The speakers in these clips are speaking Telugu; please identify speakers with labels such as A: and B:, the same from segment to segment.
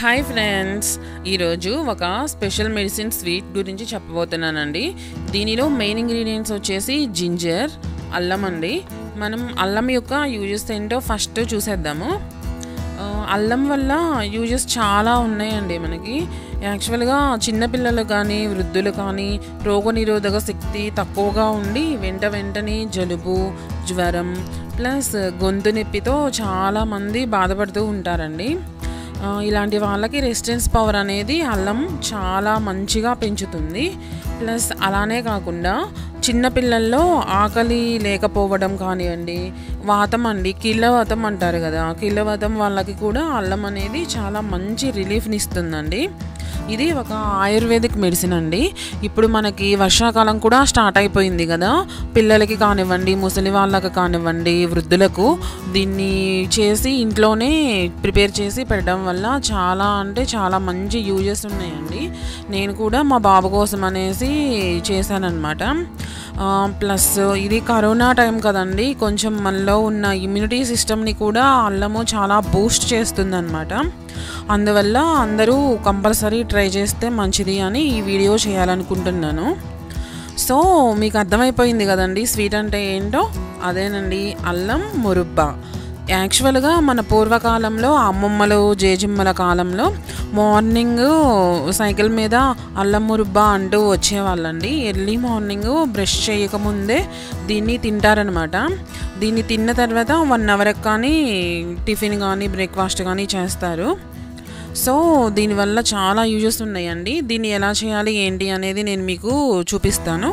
A: హాయ్ ఫ్రెండ్స్ ఈరోజు ఒక స్పెషల్ మెడిసిన్ స్వీట్ గురించి చెప్పబోతున్నానండి దీనిలో మెయిన్ ఇంగ్రీడియంట్స్ వచ్చేసి జింజర్ అల్లం అండి మనం అల్లం యొక్క యూజెస్ ఏంటో ఫస్ట్ చూసేద్దాము ఆ, అల్లం వల్ల యూజెస్ చాలా ఉన్నాయండి మనకి యాక్చువల్గా చిన్నపిల్లలు కానీ వృద్ధులు కానీ రోగనిరోధక శక్తి తక్కువగా ఉండి వెంట వెంటనే జలుబు జ్వరం ప్లస్ గొంతు నొప్పితో చాలామంది బాధపడుతూ ఉంటారండి ఆ, ఇలాంటి వాళ్ళకి రెసిస్టెన్స్ పవర్ అనేది అల్లం చాలా మంచిగా పెంచుతుంది ప్లస్ అలానే కాకుండా చిన్నపిల్లల్లో ఆకలి లేకపోవడం కానివ్వండి వాతం అండి కీళ్ళవాతం అంటారు కదా కీళ్ళవాతం వాళ్ళకి కూడా అల్లం అనేది చాలా మంచి రిలీఫ్ని ఇస్తుందండి ఇది ఒక ఆయుర్వేదిక్ మెడిసిన్ అండి ఇప్పుడు మనకి వర్షాకాలం కూడా స్టార్ట్ అయిపోయింది కదా పిల్లలకి కానివ్వండి ముసలి వాళ్ళకి కానివ్వండి వృద్ధులకు దీన్ని చేసి ఇంట్లోనే ప్రిపేర్ చేసి పెట్టడం వల్ల చాలా అంటే చాలా మంచి యూజెస్ ఉన్నాయండి నేను కూడా మా బాబు కోసం అనేసి చేశానన్నమాట ఆ, ప్లస్ ఇది కరోనా టైం కదండి కొంచెం మనలో ఉన్న ఇమ్యూనిటీ సిస్టమ్ని కూడా అల్లము చాలా బూస్ట్ చేస్తుందన్నమాట అందువల్ల అందరూ కంపల్సరీ ట్రై చేస్తే మంచిది అని ఈ వీడియో చేయాలనుకుంటున్నాను సో మీకు అర్థమైపోయింది కదండి స్వీట్ అంటే ఏంటో అదేనండి అల్లం మురుబ్బా యాక్చువల్గా మన పూర్వకాలంలో అమ్మమ్మలు జేజిమ్మల కాలంలో మార్నింగ్ సైకిల్ మీద అల్లం మురుబ్బా అంటూ వచ్చేవాళ్ళండి ఎర్లీ మార్నింగ్ బ్రష్ చేయకముందే దీన్ని తింటారనమాట దీన్ని తిన్న తర్వాత వన్ అవర్కి కానీ టిఫిన్ కానీ బ్రేక్ఫాస్ట్ కానీ చేస్తారు సో దీనివల్ల చాలా యూజెస్ ఉన్నాయండి దీన్ని ఎలా చేయాలి ఏంటి అనేది నేను మీకు చూపిస్తాను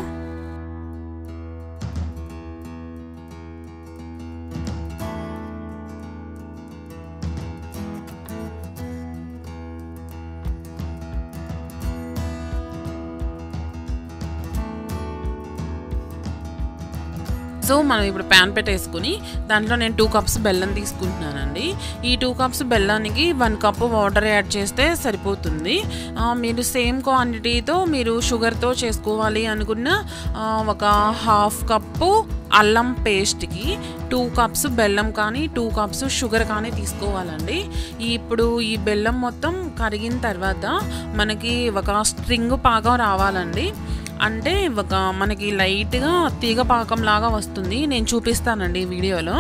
A: సో మనం ఇప్పుడు ప్యాన్ పెట్టేసుకుని దాంట్లో నేను టూ కప్స్ బెల్లం తీసుకుంటున్నానండి ఈ టూ కప్స్ బెల్లానికి వన్ కప్ వాటర్ యాడ్ చేస్తే సరిపోతుంది ఆ, మీరు సేమ్ క్వాంటిటీతో మీరు షుగర్తో చేసుకోవాలి అనుకున్న ఆ, ఒక హాఫ్ కప్పు అల్లం పేస్ట్కి టూ కప్స్ బెల్లం కానీ టూ కప్స్ షుగర్ కానీ తీసుకోవాలండి ఈ ఇప్పుడు ఈ బెల్లం మొత్తం కరిగిన తర్వాత మనకి ఒక స్ట్రింగ్ పాకం రావాలండి అంటే ఒక మనకి లైట్గా తీగ పాకం లాగా వస్తుంది నేను చూపిస్తానండి ఈ వీడియోలో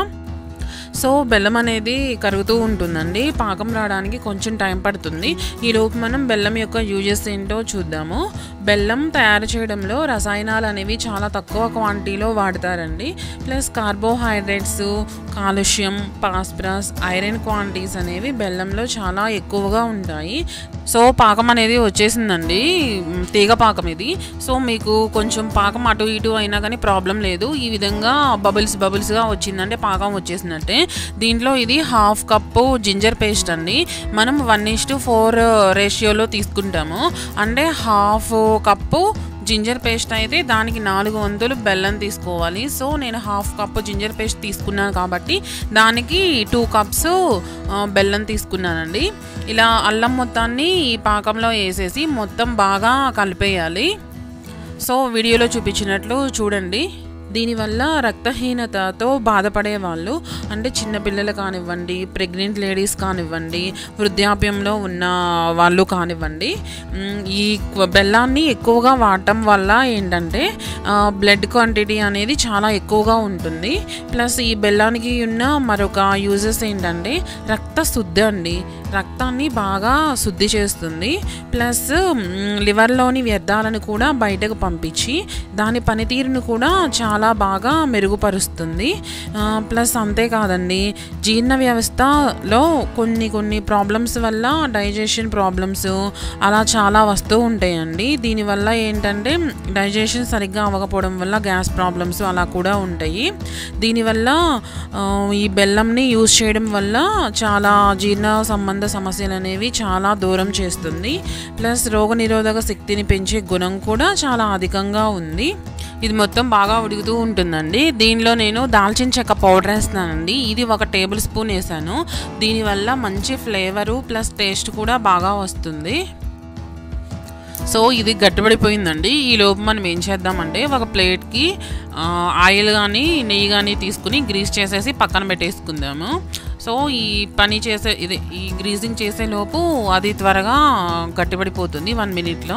A: సో బెల్లం అనేది కరుగుతూ ఉంటుందండి పాకం రావడానికి కొంచెం టైం పడుతుంది ఈలోపు మనం బెల్లం యొక్క యూజెస్ ఏంటో చూద్దాము బెల్లం తయారు చేయడంలో రసాయనాలు అనేవి చాలా తక్కువ క్వాంటిటీలో వాడతారండి ప్లస్ కార్బోహైడ్రేట్స్ కాలుష్యం పాస్పరస్ ఐరన్ క్వాంటిటీస్ అనేవి బెల్లంలో చాలా ఎక్కువగా ఉంటాయి సో పాకం అనేది వచ్చేసిందండి మ్, తీగ పాకం ఇది సో మీకు కొంచెం పాకం అటు ఇటు అయినా కానీ ప్రాబ్లం లేదు ఈ విధంగా బబుల్స్ బబుల్స్గా వచ్చిందంటే పాకం వచ్చేసినట్టే దీంట్లో ఇది హాఫ్ కప్పు జింజర్ పేస్ట్ అండి మనం వన్ ఇస్ టు ఫోర్ రేషియోలో తీసుకుంటాము అంటే హాఫ్ కప్పు జింజర్ పేస్ట్ అయితే దానికి నాలుగు వంతులు బెల్లం తీసుకోవాలి సో నేను హాఫ్ కప్పు జింజర్ పేస్ట్ తీసుకున్నాను కాబట్టి దానికి టూ కప్స్ బెల్లం తీసుకున్నానండి ఇలా అల్లం మొత్తాన్ని ఈ పాకంలో వేసేసి మొత్తం బాగా కలిపేయాలి సో వీడియోలో చూపించినట్లు చూడండి దీనివల్ల రక్తహీనతతో బాధపడే వాళ్ళు అంటే చిన్నపిల్లలు కానివ్వండి ప్రెగ్నెంట్ లేడీస్ కానివ్వండి వృద్ధాప్యంలో ఉన్న వాళ్ళు కానివ్వండి మ్, ఈ క్వ- బెల్లాన్ని ఎక్కువగా వాడటం వల్ల ఏంటంటే బ్లడ్ క్వాంటిటీ అనేది చాలా ఎక్కువగా ఉంటుంది ప్లస్ ఈ బెల్లానికి ఉన్న మరొక యూజెస్ ఏంటంటే రక్త శుద్ధి అండి రక్తాన్ని బాగా శుద్ధి చేస్తుంది ప్లస్ మ్, లివర్లోని వ్యర్థాలను కూడా బయటకు పంపించి దాని పనితీరును కూడా చాలా బాగా మెరుగుపరుస్తుంది ఆ, ప్లస్ అంతేకాదండి జీర్ణ వ్యవస్థలో కొన్ని కొన్ని ప్రాబ్లమ్స్ వల్ల డైజెషన్ ప్రాబ్లమ్స్ అలా చాలా వస్తూ ఉంటాయండి దీనివల్ల ఏంటంటే డైజెషన్ సరిగ్గా అవ్వకపోవడం వల్ల గ్యాస్ ప్రాబ్లమ్స్ అలా కూడా ఉంటాయి దీనివల్ల ఆ, ఈ బెల్లంని యూజ్ చేయడం వల్ల చాలా జీర్ణ సంబంధ సమస్యలు అనేవి చాలా దూరం చేస్తుంది ప్లస్ రోగనిరోధక శక్తిని పెంచే గుణం కూడా చాలా అధికంగా ఉంది ఇది మొత్తం బాగా ఉడుకుతూ ఉంటుందండి దీనిలో నేను దాల్చిన చెక్క పౌడర్ వేస్తున్నానండి ఇది ఒక టేబుల్ స్పూన్ వేసాను దీనివల్ల మంచి ఫ్లేవరు ప్లస్ టేస్ట్ కూడా బాగా వస్తుంది సో ఇది గట్టిపడిపోయిందండి ఈ లోపు మనం ఏం చేద్దామంటే ఒక ప్లేట్కి ఆ, ఆయిల్ కానీ నెయ్యి కానీ తీసుకుని గ్రీస్ చేసేసి పక్కన పెట్టేసుకుందాము సో ఈ పని చేసే ఇది ఈ గ్రీజింగ్ చేసే లోపు అది త్వరగా గట్టిపడిపోతుంది వన్ మినిట్లో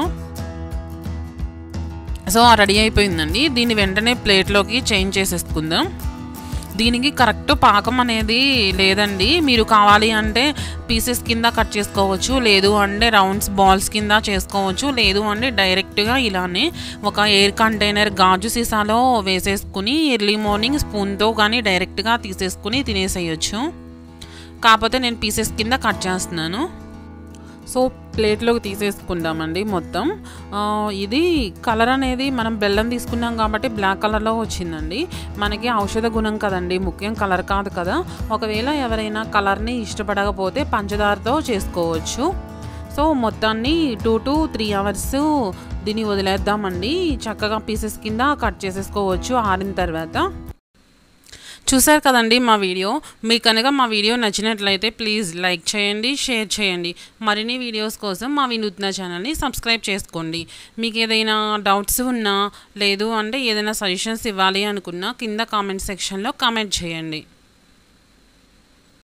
A: సో రెడీ అయిపోయిందండి దీన్ని వెంటనే ప్లేట్లోకి చేంజ్ చేసేసుకుందాం దీనికి కరెక్ట్ పాకం అనేది లేదండి మీరు కావాలి అంటే పీసెస్ కింద కట్ చేసుకోవచ్చు లేదు అంటే రౌండ్స్ బాల్స్ కింద చేసుకోవచ్చు లేదు అంటే డైరెక్ట్గా ఇలానే ఒక ఎయిర్ కంటైనర్ గాజు సీసాలో వేసేసుకుని ఎర్లీ మార్నింగ్ స్పూన్తో కానీ డైరెక్ట్గా తీసేసుకుని తినేసేయచ్చు కాకపోతే నేను పీసెస్ కింద కట్ చేస్తున్నాను సో ప్లేట్లోకి తీసేసుకుందామండి మొత్తం ఆ, ఇది కలర్ అనేది మనం బెల్లం తీసుకున్నాం కాబట్టి బ్లాక్ కలర్లో వచ్చిందండి మనకి ఔషధ గుణం కదండి ముఖ్యం కలర్ కాదు కదా ఒకవేళ ఎవరైనా కలర్ని ఇష్టపడకపోతే పంచదారతో చేసుకోవచ్చు సో మొత్తాన్ని టూ టు త్రీ అవర్స్ దీన్ని వదిలేద్దామండి చక్కగా పీసెస్ కింద కట్ చేసేసుకోవచ్చు ఆరిన తర్వాత చూసారు కదండి మా వీడియో మీకు కనుక మా వీడియో నచ్చినట్లయితే ప్లీజ్ లైక్ చేయండి షేర్ చేయండి మరిన్ని వీడియోస్ కోసం మా వినూత్న ఛానల్ని సబ్స్క్రైబ్ చేసుకోండి మీకు ఏదైనా డౌట్స్ ఉన్నా లేదు అంటే ఏదైనా సజెషన్స్ ఇవ్వాలి అనుకున్నా కింద కామెంట్ సెక్షన్లో కామెంట్ చేయండి